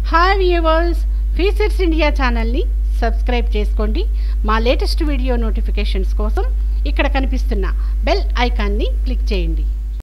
hi viewers features India ఛానల్ని subscribe చేసుకోండి మా లేటెస్ట్ వీడియో నోటిఫికేషన్స్ కోసం ఇక్కడ కనిపిస్తున్న బెల్ ఐకాన్ని క్లిక్ చేయండి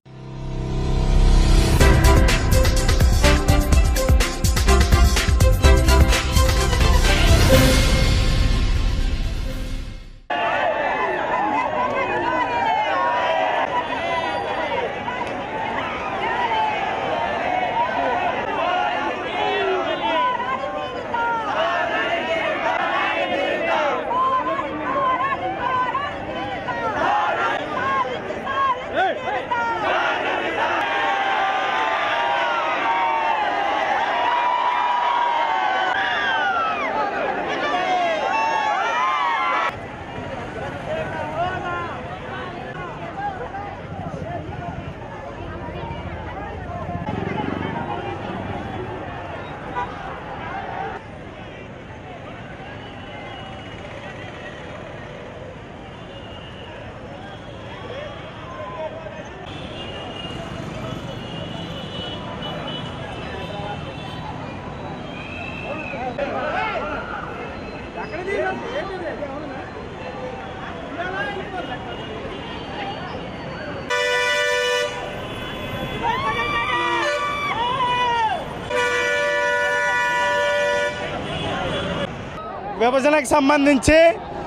విభజనకు సంబంధించి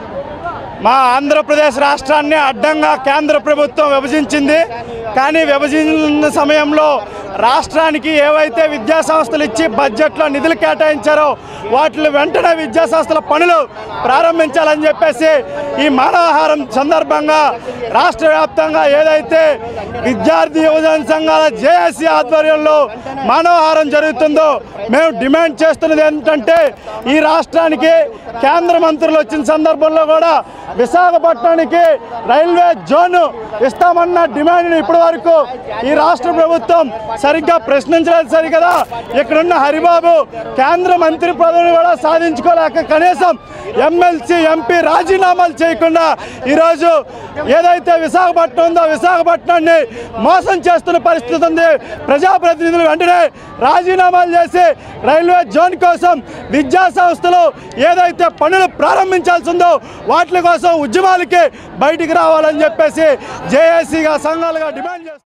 మా ఆంధ్రప్రదేశ్ రాష్ట్రాన్ని అడ్డంగా కేంద్ర ప్రభుత్వం విభజించింది కానీ విభజన సమయంలో రాష్ట్రానికి ఏవైతే విద్యా సంస్థలు ఇచ్చి బడ్జెట్లో నిధులు కేటాయించారో వాటిని వెంటనే విద్యా సంస్థల పనులు ప్రారంభించాలని చెప్పేసి ఈ మానవహారం సందర్భంగా రాష్ట్ర వ్యాప్తంగా ఏదైతే విద్యార్థి యువజన సంఘాల జేఏసీ ఆధ్వర్యంలో మానవహారం జరుగుతుందో మేము డిమాండ్ చేస్తున్నది ఏంటంటే ఈ రాష్ట్రానికి కేంద్ర మంత్రులు వచ్చిన సందర్భంలో కూడా విశాఖపట్నానికి రైల్వే జోన్ ఇస్తామన్న డిమాండ్ని ఇప్పటి వరకు ఈ రాష్ట్ర ప్రభుత్వం సరిగ్గా ప్రశ్నించలేదు సరికదా ఇక్కడున్న హరిబాబు కేంద్ర మంత్రి పదవిని కూడా సాధించుకోలేక కనీసం ఎమ్మెల్సీ ఎంపీ రాజీనామాలు చేయకుండా ఈరోజు ఏదైతే విశాఖపట్నం ఉందో విశాఖపట్నాన్ని మోసం చేస్తున్న పరిస్థితి ఉంది ప్రజాప్రతినిధులు వెంటనే రాజీనామాలు చేసి రైల్వే జోన్ కోసం విద్యా సంస్థలు ఏదైతే పనులు ప్రారంభించాల్సి ఉందో వాటి కోసం ఉద్యమాలకి బయటికి రావాలని చెప్పేసి జేఏసీగా సంఘాలుగా డిమాండ్ చేస్తారు